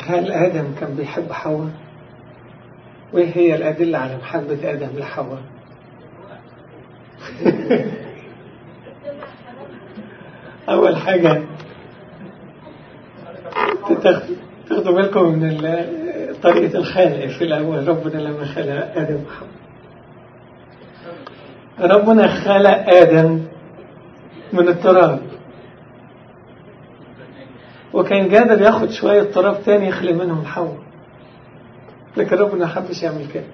هل آدم كان بيحب حواء وإيه هي الأدلة على محبة آدم لحواء أول حاجة تاخدوا بالكم من طريقة الخلق في الأول ربنا لما خلق آدم وحواء ربنا خلق آدم من التراب وكان قادر ياخد شوية تراب تاني يخلي منهم حواء لكن ربنا ما حبش يعمل كده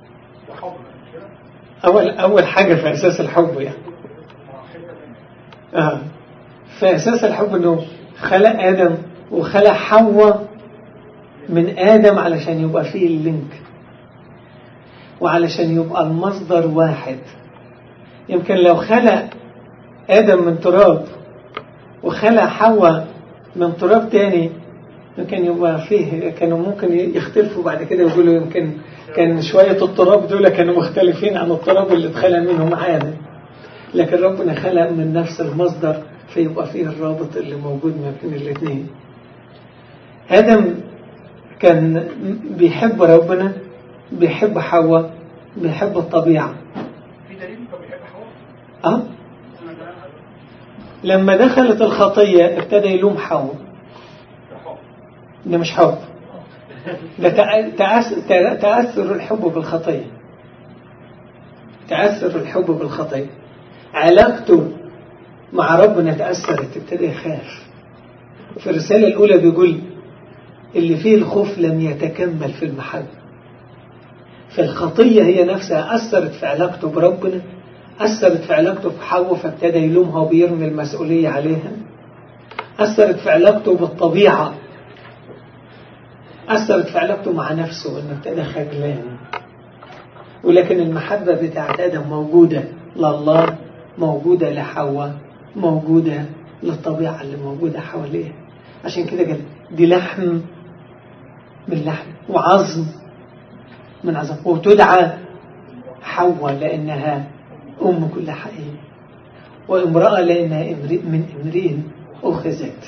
أول أول حاجة في أساس الحب يعني آه. في أساس الحب إنه خلق آدم وخلق حواء من آدم علشان يبقى فيه اللينك وعلشان يبقى المصدر واحد يمكن لو خلق آدم من تراب وخلق حواء من تراب تاني يمكن يبقى فيه كانوا ممكن يختلفوا بعد كده يقولوا يمكن كان شوية التراب دول كانوا مختلفين عن التراب اللي اتخلق منهم آدم لكن ربنا خلق من نفس المصدر فيبقى فيه الرابط اللي موجود ما بين الاثنين آدم كان بيحب ربنا بيحب حواء بيحب الطبيعة في دليل انه بيحب حواء أه؟ لما دخلت الخطية ابتدى يلوم حواء ده مش حب ده تأثر, تأثر الحب بالخطية تأثر الحب بالخطية علاقته مع ربنا تأثرت ابتدى يخاف في الرسالة الأولى بيقول اللي فيه الخوف لم يتكمل في المحبة فالخطية هي نفسها أثرت في علاقته بربنا أثرت في علاقته بحواء فابتدى يلومها وبيرمي المسؤولية عليها أثرت في علاقته بالطبيعة أثرت في علاقته مع نفسه إنه ابتدى خجلان ولكن المحبة بتاعت آدم موجودة لله موجودة لحواء موجودة للطبيعة اللي موجودة حواليه عشان كده قال دي لحم من لحم وعظم من عظم وتدعى حواء لأنها أم كل حقيقة وامرأة لأنها من امرئ أخذت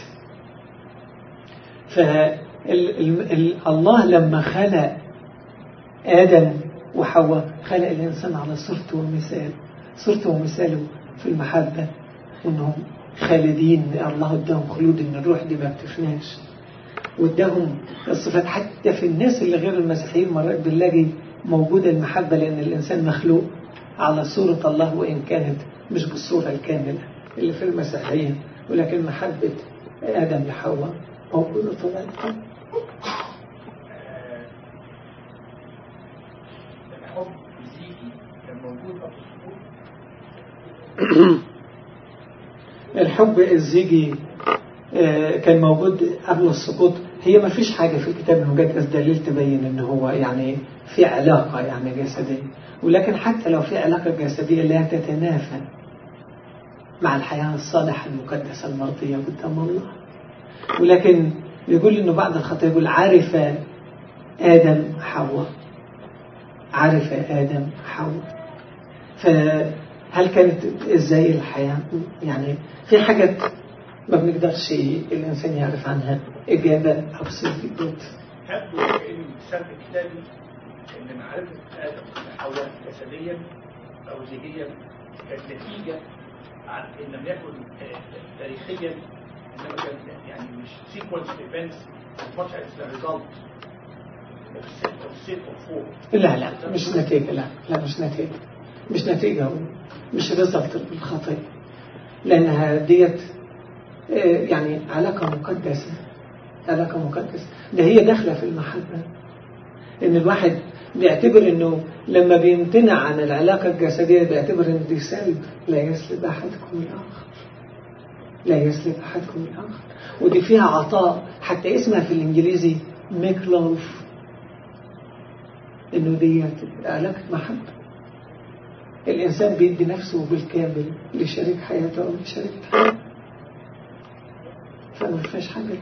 فالله لما خلق آدم وحواء خلق الإنسان على صورته ومثاله صورته ومثاله في المحبة وأنهم خالدين الله اداهم خلود ان الروح دي ما بتفناش واداهم الصفات حتى في الناس اللي غير المسيحيين مرات بنلاقي موجودة المحبة لأن الإنسان مخلوق على صورة الله وإن كانت مش بالصورة الكاملة اللي في المسيحية ولكن محبة آدم لحواء موجودة طبعا الحب الزيجي كان موجود قبل السقوط الحب الزيجي كان موجود قبل السقوط هي ما فيش حاجة في الكتاب المقدس دليل تبين ان هو يعني في علاقة يعني جسدية ولكن حتى لو في علاقة جسدية لا تتنافى مع الحياة الصالحة المقدسة المرضية قدام الله ولكن يقول انه بعد الخطية يقول عرف آدم حواء عرف آدم حواء فهل كانت ازاي الحياة يعني في حاجات ما بنقدرش الإنسان يعرف عنها إجابة أو سلبيات يبدو ان السرد الكتابي ان معرفه ادم وحواء جسديا او زيجيا كانت نتيجه عن ان لم يكن آه، تاريخيا انما كان يعني مش سيكونس ايفنتس as much as the result of sin of sin of fall. لا لا مش نتيجة لا لا مش نتيجة مش نتيجة مش ريزلت بالخطية لأنها ديت آه، يعني علاقة مقدسة علاقة مقدسة ده هي داخلة في المحبة إن الواحد بيعتبر إنه لما بيمتنع عن العلاقة الجسدية بيعتبر إن دي سلب لا يسلب أحدكم الآخر لا يسلب أحدكم الآخر ودي فيها عطاء حتى اسمها في الإنجليزي make love إنه دي علاقة محبة الإنسان بيدي نفسه بالكامل لشريك حياته أو لشريك حياته فما فيهاش حاجة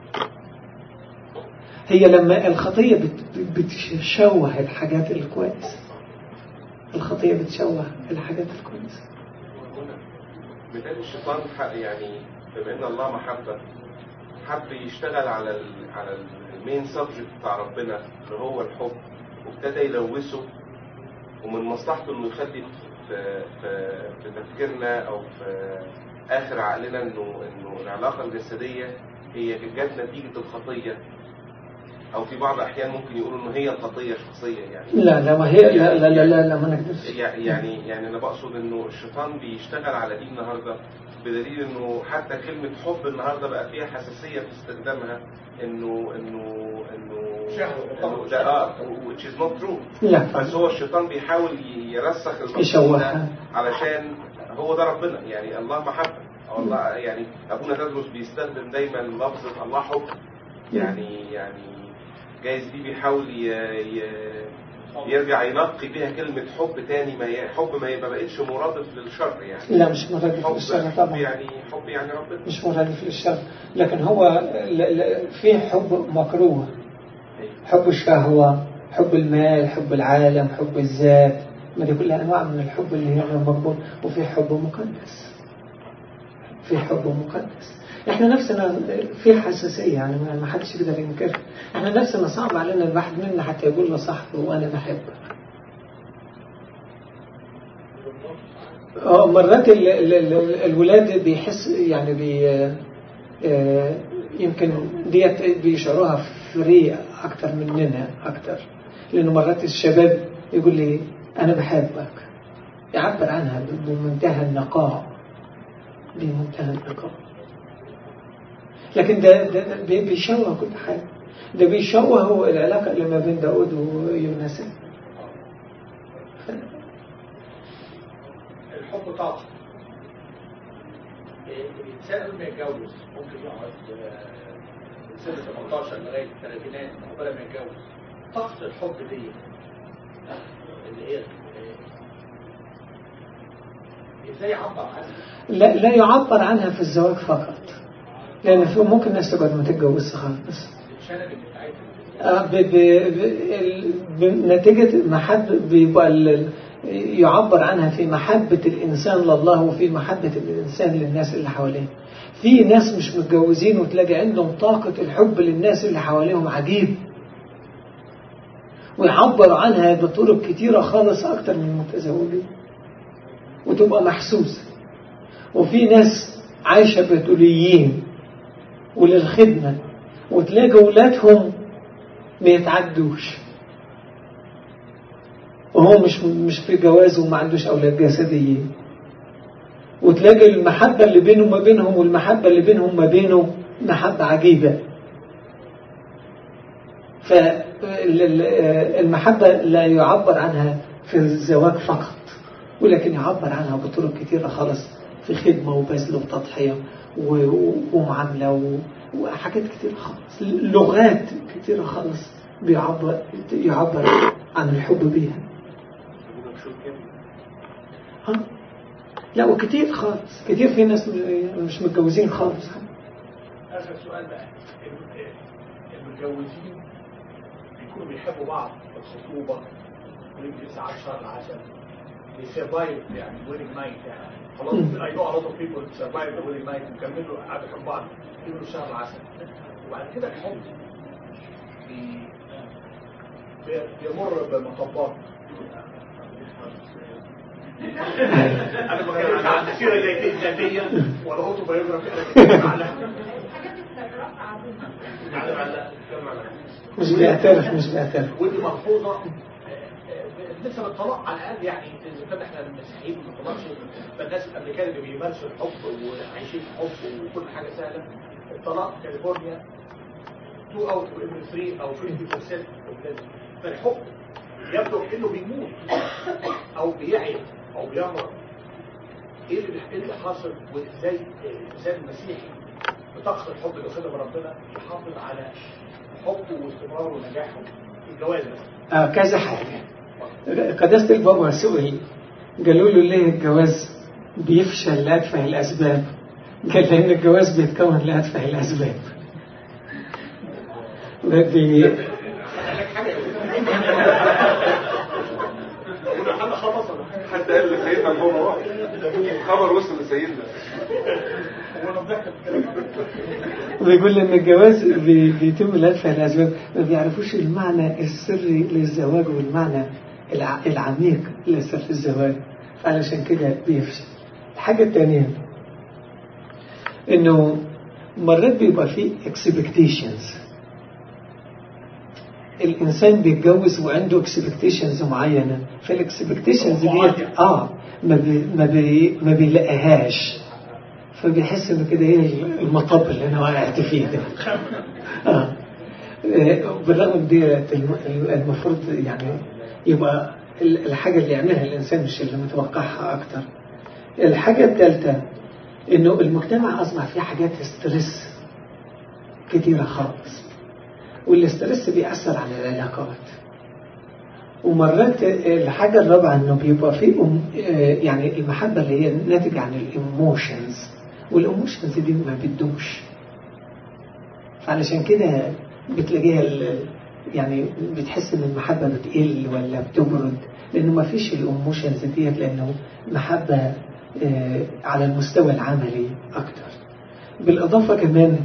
هي لما الخطية بت- بتشوه الحاجات الكويسة الخطية بتشوه الحاجات الكويسة مثال الشيطان حق يعني بما ان الله محبه حب يشتغل على ال على المين سبجكت بتاع ربنا اللي هو الحب وابتدى يلوثه ومن مصلحته انه يخلي في في في تفكيرنا او في اخر عقلنا انه انه العلاقه الجسديه هي جت نتيجه الخطيه او في بعض الاحيان ممكن يقولوا انه هي الخطيه شخصيه يعني لا لا ما هي لا لا لا, لا, لا ما نقدرش يعني يعني انا بقصد انه الشيطان بيشتغل على دي النهارده بدليل انه حتى كلمه حب النهارده بقى فيها حساسيه في استخدامها انه انه انه شهوة. إنه ده اه which is not true لا بس هو الشيطان بيحاول يرسخ المفهوم يشوهها. ده علشان هو ده ربنا يعني الله محبه او الله يعني ابونا تدرس بيستخدم دايما لفظه الله حب يعني يعني جايز دي بيحاول ي... ي... يرجع ينقي بيها كلمة حب تاني ما ي... حب ما يبقى بقتش مرادف للشر يعني لا مش مرادف حب للشر حب طبعا يعني حب يعني ربنا مش مرادف للشر لكن هو لا- لا- في حب مكروه حب الشهوة حب المال حب العالم حب الذات ما دي كلها أنواع من الحب اللي هي غير مقبول وفي حب مقدس في حب مقدس احنا نفسنا في حساسية يعني ما- ما حدش يقدر ينكر احنا نفسنا صعب علينا الواحد منا حتى يقول لصاحبه وانا بحبك اه مرات ال ال ال الولاد بيحس يعني بي آه، يمكن ديت بيشعروها فري اكتر مننا اكتر لانه مرات الشباب يقول لي انا بحبك يعبر عنها بمنتهى النقاء بمنتهى النقاء لكن ده, ده, ده بي- بيشوه كل حاجه ده بيشوه هو العلاقه اللي ما بين داود ويونس الحب طاقة الإنسان قبل ما يتجوز ممكن يقعد آه، من سن 18 لغاية الثلاثينات قبل ما يتجوز طاقة الحب دي اللي هي آه، ازاي يعبر عنها؟ لا لا يعبر عنها في الزواج فقط لأن في ممكن الناس تقعد ما تتجوزش خالص الشنب بتاعتها آه، ب- ب- ب- ال- بنتيجة محبة بيبقى ال- يعبر عنها في محبة الإنسان لله وفي محبة الإنسان للناس اللي حواليه في ناس مش متجوزين وتلاقي عندهم طاقة الحب للناس اللي حواليهم عجيب ويعبروا عنها بطرق كتيرة خالص أكتر من المتزوجين وتبقى محسوسة وفي ناس عايشة بتوليين وللخدمة وتلاقي أولادهم ما يتعدوش وهو مش مش في جواز وما عندوش أولاد جسديين وتلاقي المحبة اللي بينه وما بينهم والمحبة اللي بينهم ما بينه محبة عجيبة فالمحبة لا يعبر عنها في الزواج فقط ولكن يعبر عنها بطرق كثيرة خالص في خدمة وبذل وتضحية و- ومعاملة و- وحاجات كتيرة خالص لغات كتيرة خالص بيعبر يعبر عن الحب بيها ها؟ لا وكتير خالص كتير في ناس مش متجوزين خالص آخر سؤال بقى الم- المتجوزين بيكونوا بيحبوا بعض في الخطوبة ويمكن ساعات شهر العسل بيسرفايف يعني ويننج نايت يعني خلاص مم. I know a lot of people survive the wedding night وكملوا قعدوا يحبوا بعض كملوا شهر العسل وبعد كده الحب بي- بي- بيمر بمطبات انا ما بتكلمش عن سيره ذاتيه ذاتيه ولا اوتوبيوجرافي انا بتكلم على على على مش بيعترف مش بيعترف ودي ملحوظه بالنسبه للطلاق على الاقل يعني اذا كان احنا المسيحيين ما بنطلقش فالناس الامريكان اللي بيمارسوا الحب وعايشين حب وكل حاجه سهله الطلاق في كاليفورنيا 2 اوت من 3 او 50% وكده. فالحب يبدو انه بيموت او بيعي او بيمرض ايه اللي ايه اللي حاصل وازاي الانسان المسيحي بطاقه الحب اللي واخدها من ربنا يحافظ على حبه واستمراره ونجاحه في الجواز مثلا آه كذا حاجة قداسة البابا سئل قالوا له ليه الجواز بيفشل لأتفه الأسباب قال لأن الجواز بيتكون لأتفه الأسباب بدي حد قال لسيدنا البابا واحد خبر وصل لسيدنا هو انا بضحك الكلام بيقول ان الجواز بي- بيتم لألف الاسباب ما بيعرفوش المعنى السري للزواج والمعنى الع- العميق لسر الزواج فعلشان كده بيفشل الحاجة الثانية انه مرات بيبقى فيه expectations الانسان بيتجوز وعنده expectations معينة فالاكسبكتيشنز ديت اه ما بي ما, بي ما بيلاقيهاش فبيحس ان كده ايه المطب اللي انا وقعت فيه ده آه. آه، بالرغم من ديت الم- المفروض يعني يبقى ال- الحاجة اللي يعملها الإنسان مش اللي متوقعها أكتر الحاجة الثالثة إنه المجتمع أصبح فيه حاجات ستريس كتيرة خالص والاسترس بيأثر على العلاقات ومرات الحاجة الرابعة إنه بيبقى فيه أم آه، يعني المحبة اللي هي ناتجة عن الإيموشنز والإيموشنز دي ما بتدومش فعلشان كده بتلاقيها ال- يعني بتحس ان المحبة بتقل ولا بتبرد لانه ما فيش الايموشنز ديت لانه محبة آه، على المستوى العملي اكتر بالاضافة كمان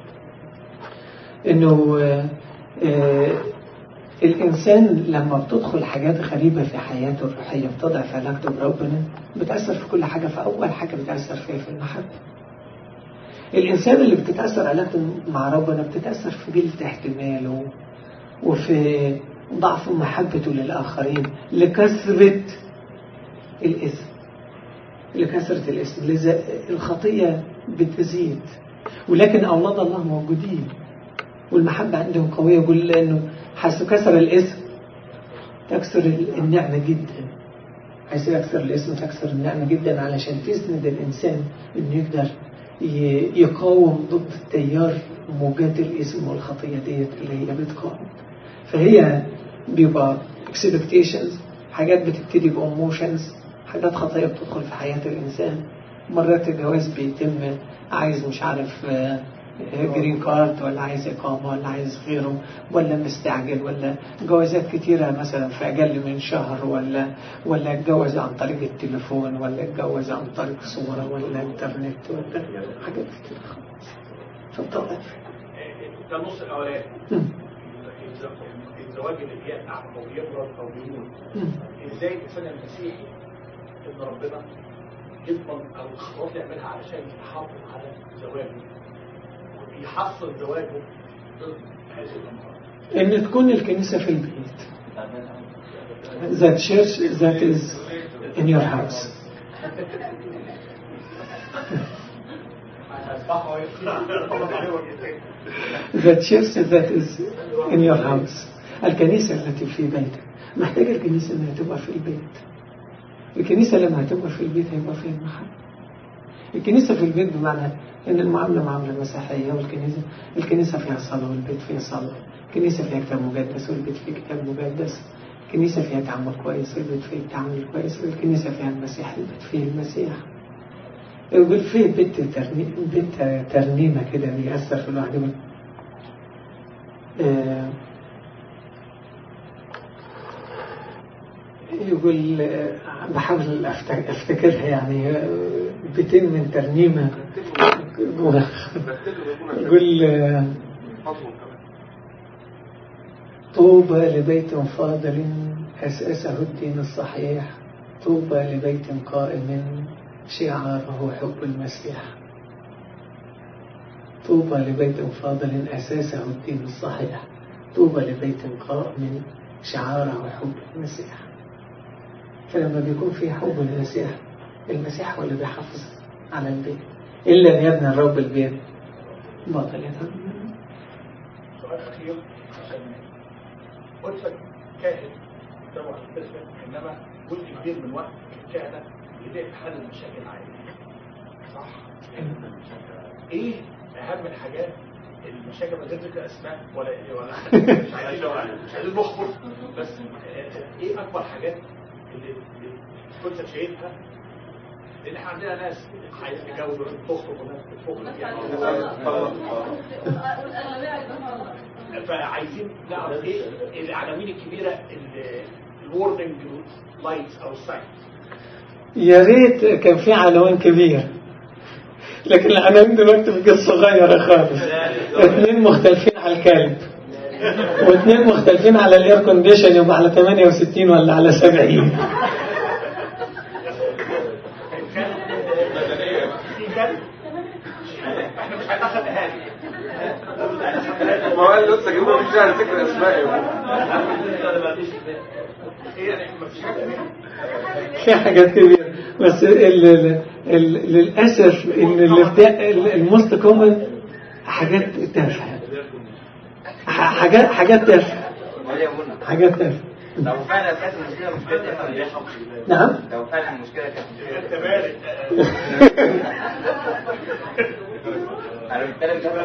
انه آه، آه، الانسان لما بتدخل حاجات غريبة في حياته الروحية بتضعف علاقته بربنا بتأثر في كل حاجة فأول حاجة بتأثر فيها في المحبة الإنسان اللي بتتأثر علاقته مع ربنا بتتأثر في قلة احتماله وفي ضعف محبته للآخرين لكثرة الإثم لكثرة الإثم لذا الخطية بتزيد ولكن أولاد الله موجودين والمحبة عندهم قوية يقول لأنه حيث كثر الإثم تكثر النعمة جدا حيث يكثر الإثم تكثر النعمة جدا علشان تسند الإنسان إنه يقدر ي- يقاوم ضد التيار موجات الاسم والخطية ديت اللي هي بتقاوم فهي بيبقى expectations حاجات بتبتدي بأموشنز حاجات خطية بتدخل في حياة الإنسان مرات الجواز بيتم عايز مش عارف جرين كارد ولا عايز إقامة ولا عايز غيره ولا مستعجل ولا جوازات كتيرة مثلا في أقل من شهر ولا ولا اتجوز عن طريق التليفون ولا اتجوز عن طريق صورة ولا انترنت ولا حاجات كتيرة خالص فبتضعف ده النص الاولاني مم. الزواج اللي بيقع او بيبرد او بيموت مم. ازاي الانسان المسيحي ان ربنا يضمن او الخطوات اللي يعملها علشان يحافظ على زواجه ويحصن زواجه ضد هذه الامراض إن تكون الكنيسة في البيت The church that is in your house هيصبحوا يطلع عليه وجهتين The church that is in your house الكنيسة التي في بيتك محتاجة الكنيسة انها تبقى في البيت الكنيسة لما هتبقى في البيت هيبقى فيها محبة الكنيسة في البيت بمعنى ان المعاملة معاملة مسيحية والكنيسة الكنيسة فيها صلاة والبيت فيها صلاة الكنيسة فيها كتاب مقدس والبيت فيه كتاب مقدس الكنيسة فيها تعامل كويس والبيت فيه تعامل كويس والكنيسة فيها المسيح البيت فيه المسيح يقول فيه بيت ترنيمة بيت ترنيمة كده بيأثر في الواحد يقول آه، يقول آه، بحاول أفت- افتكرها يعني آه، بيتين من ترنيمة رتبوا يكون يقول آه، خطوة كمان طوبى لبيت فاضل أسسه الدين الصحيح طوبى لبيت قائم شعاره حب المسيح طوبى لبيت فاضل أساسه الدين الصحيح طوبى لبيت قائم شعاره حب المسيح فلما بيكون في حب المسيح المسيح هو اللي بيحافظ على البيت إلا أن يبنى الرب البيت باطل يتم سؤال اخير عشان قلت كاهن طبعا تسلم انما جزء كبير من وقت الكهنه يبقى في حل المشاكل عادي صح؟ ايه اهم الحاجات المشاكل من غير ذكر اسماء ولا ولا مش عايزين مش عايزين نخبر بس ايه اكبر حاجات اللي اللي كنت شايفها لان احنا عندنا ناس عايز تتجوز وناس بتخطب وناس بتفك يعني وناس عايزة تطلق. فعايزين نعرف ايه العناوين الكبيره الوردنج لايتس او الساينز يا ريت كان في عنوان كبير لكن العناوين دلوقتي بقت صغيرة خالص اثنين مختلفين على الكلب واثنين مختلفين على الاير كونديشن يبقى على 68 ولا على 70 في كلب احنا مش هناخد اهالي ما هو قال له لسه جبنا مش على ذكر اسماء هي مفيش حاجه منها في حاجات كبيرة بس ال ال ال للأسف إن الابتداء الموست كومن حاجات تافهة ح- حاجات حاجات تافهة وهي منى حاجات تافهة لو فعلا كانت المشكله مشكله احنا اللي نعم لو فعلا المشكله كانت مشكله انت مالك انا بتكلم كمان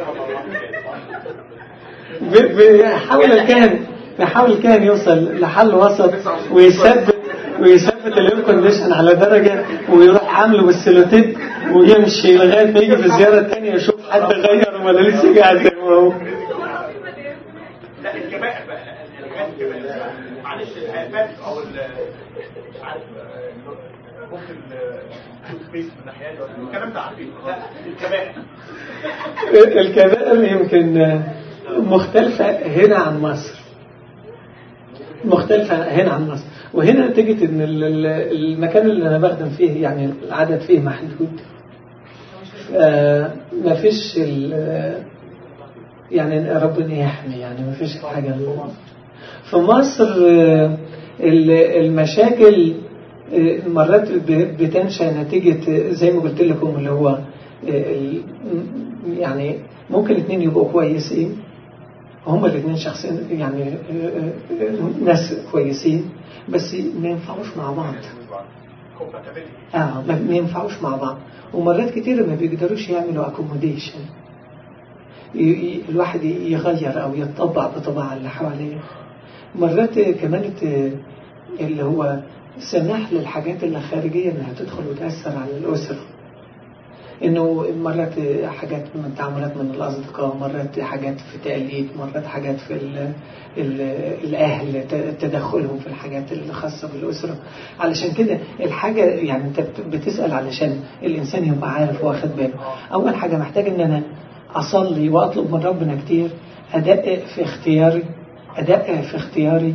ب- بيحاول الكاهن بيحاول الكاهن يوصل لحل وسط ويثبت ويثبت الاير كونديشن على درجه ويروح عامله بالسلوتيب ويمشي لغايه ما يجي في الزياره الثانيه يشوف حد غير ولا لسه قاعد زي ما هو لا الكبائر بقى الحاجات الكبائر معلش الهيئات او ال مش عارف آه، ممكن توت بيست من ناحيه دي ولا- الكلام ده عارفينه لا الكبائر الكبائر يمكن مختلفة هنا عن مصر مختلفة هنا عن مصر وهنا نتيجة ان ال- ال- المكان اللي انا بخدم فيه يعني العدد فيه محدود آه، ما فيش ال- يعني ربنا يحمي يعني ما فيش حاجة في مصر آه، ال- المشاكل آه، مرات ب- بتنشأ نتيجة آه، زي ما قلت لكم اللي هو آه، ال- يعني ممكن الاثنين يبقوا كويسين هما الاثنين شخصين يعني آه، آه، ناس كويسين بس ما ينفعوش مع بعض compatibility. اه ما ما ينفعوش مع بعض ومرات كتير ما بيقدروش يعملوا اكوموديشن الواحد يغير او يتطبع بطباع اللي حواليه مرات كمان ت- اللي هو سماح للحاجات اللي خارجية انها تدخل وتأثر على الأسرة انه مرات حاجات من تعاملات من الاصدقاء مرات حاجات في تقليد مرات حاجات في ال ال الاهل ت- تدخلهم في الحاجات الخاصه بالاسره علشان كده الحاجه يعني انت بت- بتسال علشان الانسان يبقى عارف واخد باله اول حاجه محتاج ان انا اصلي واطلب من ربنا كتير ادقق في اختياري ادقق في اختياري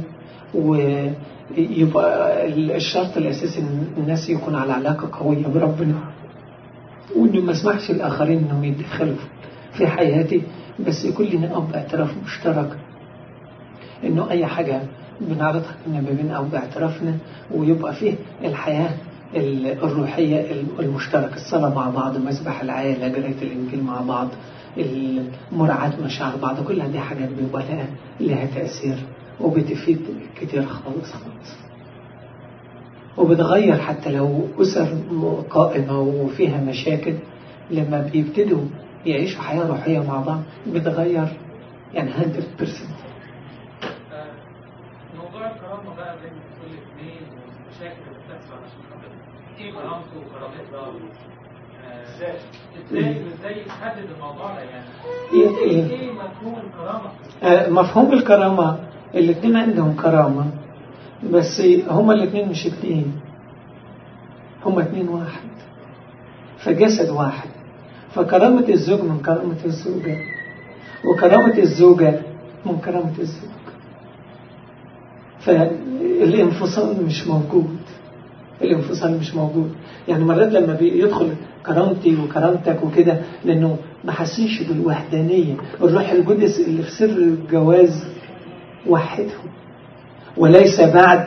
ويبقى الشرط الاساسي ان الناس يكون على علاقه قويه بربنا وانه ما اسمحش الاخرين انهم يتدخلوا في حياتي بس يكون لنا اب اعتراف مشترك انه اي حاجه بنعرضها كنا ما بين اب اعترافنا ويبقى فيه الحياه ال- الروحيه المشتركه الصلاه مع بعض مسبح العائله قرايه الانجيل مع بعض مراعاه مشاعر بعض كلها دي حاجات بيبقى لها لها تاثير وبتفيد كتير خالص خالص وبتغير حتى لو أسر قائمة وفيها مشاكل لما بيبتدوا يعيشوا حياة روحية مع بعض بتغير يعني 100% موضوع الكرامة بقى بين كل اثنين والمشاكل اللي بتحصل عشان خاطر ايه كرامته وكرامتها آه، ازاي؟ ازاي وازاي تحدد الموضوع ده يعني إيه- ايه إيه؟ ايه مفهوم الكرامة؟ آه، مفهوم الكرامة الاثنين عندهم كرامة بس هما الاثنين مش اثنين هما اثنين واحد فجسد واحد فكرامة الزوج من كرامة الزوجة وكرامة الزوجة من كرامة الزوج فالانفصال مش موجود الانفصال مش موجود يعني مرات لما بيدخل كرامتي وكرامتك وكده لانه ما حسيش بالوحدانيه الروح القدس اللي في سر الجواز وحدهم وليس بعد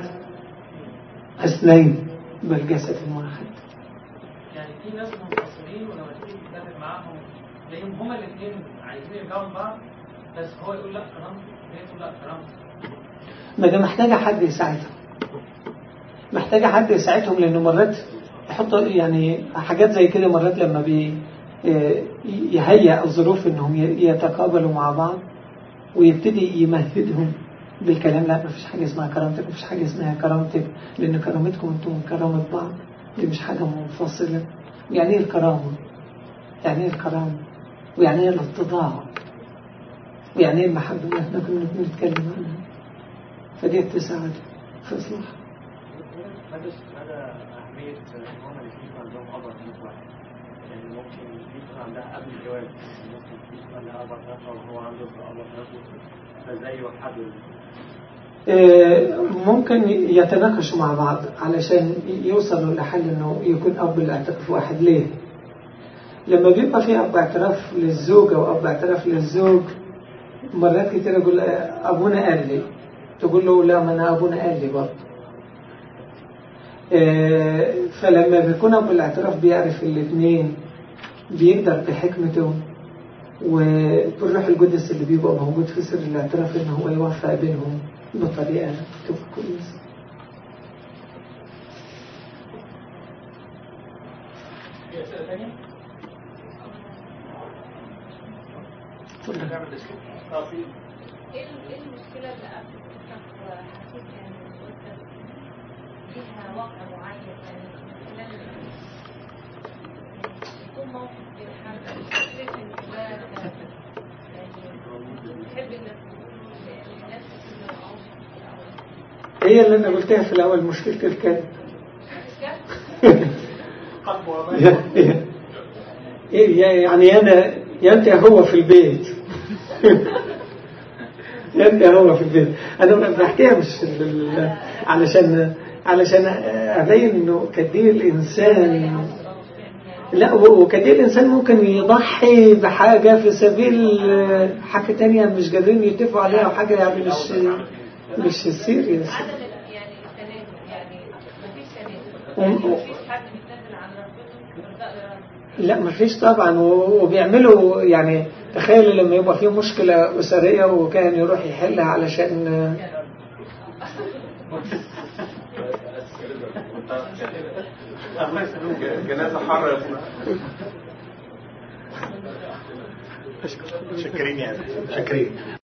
اثنين بل جسد واحد يعني في ناس منفصلين ولما تيجي تتكلم معاهم تلاقيهم هما الاثنين عايزين يرجعوا لبعض بس هو يقول لا كرامتي وهي تقول لا كرامتي ما ده محتاجة حد يساعدهم محتاجة حد يساعدهم لأنه مرات يحطوا يعني حاجات زي كده مرات لما بي يهيئ الظروف انهم يتقابلوا مع بعض ويبتدي يمهدهم بالكلام لا مفيش حاجة اسمها كرامتك مفيش حاجة اسمها كرامتك لأن كرامتكم انتم من كرامة بعض دي مش حاجة منفصلة يعني ايه الكرامة يعني ايه الكرامة ويعني ايه الاتضاع ويعني ايه المحبة اللي احنا كنا بنتكلم عنها فدي تساعد في إصلاح مدى مدى أهمية إن هما الاثنين عندهم أب وأم واحد يعني ممكن يكون عندها قبل الجواز ممكن يكون عندها أربع ثلاثة وهو عنده أربع ثلاثة فازاي يوحدوا آه، ممكن يتناقشوا مع بعض علشان يوصلوا لحل انه يكون اب الاعتراف واحد ليه لما بيبقى في اب اعتراف للزوجة واب اعتراف للزوج مرات كتير يقول آه، ابونا قال لي تقول له لا ما انا ابونا قال لي برضه آه، فلما بيكون اب الاعتراف بيعرف الاثنين بيقدر بحكمته وبالروح القدس اللي بيبقى موجود في سر الاعتراف ان هو يوفق بينهم بطريقه تبقى كويسه في اسئله ثانيه؟ اه في ايه ال- إيه المشكلة اللي قبل حسيت يعني قلت ليها واقع معين يعني خلال ال- يكون موقف بيتحرك فكرة ان ده يعني تحب انك تقول لنفسك انه أو- هي اللي انا قلتها في الاول مشكله الكلب قلب وما إيه يعني انا يا انت يا هو في البيت يا انت يا هو في البيت انا بحكيها مش لل- علشان علشان ابين انه قد ايه الانسان لا و- وقد ايه الانسان ممكن يضحي بحاجه في سبيل حاجه تانية مش قادرين يتفقوا عليها وحاجه يعني مش مش سيريس عدم ال- يعني التنازل يعني مفيش تنازل وم- يعني مفيش حد بيتنازل عن ربنا برضاء لربنا لا مفيش طبعا و- وبيعملوا يعني تخيلوا لما يبقى في مشكلة أسرية وكان يروح يحلها علشان الله يسلمك جنازه حاره يا ابونا شكرين يعني شكرين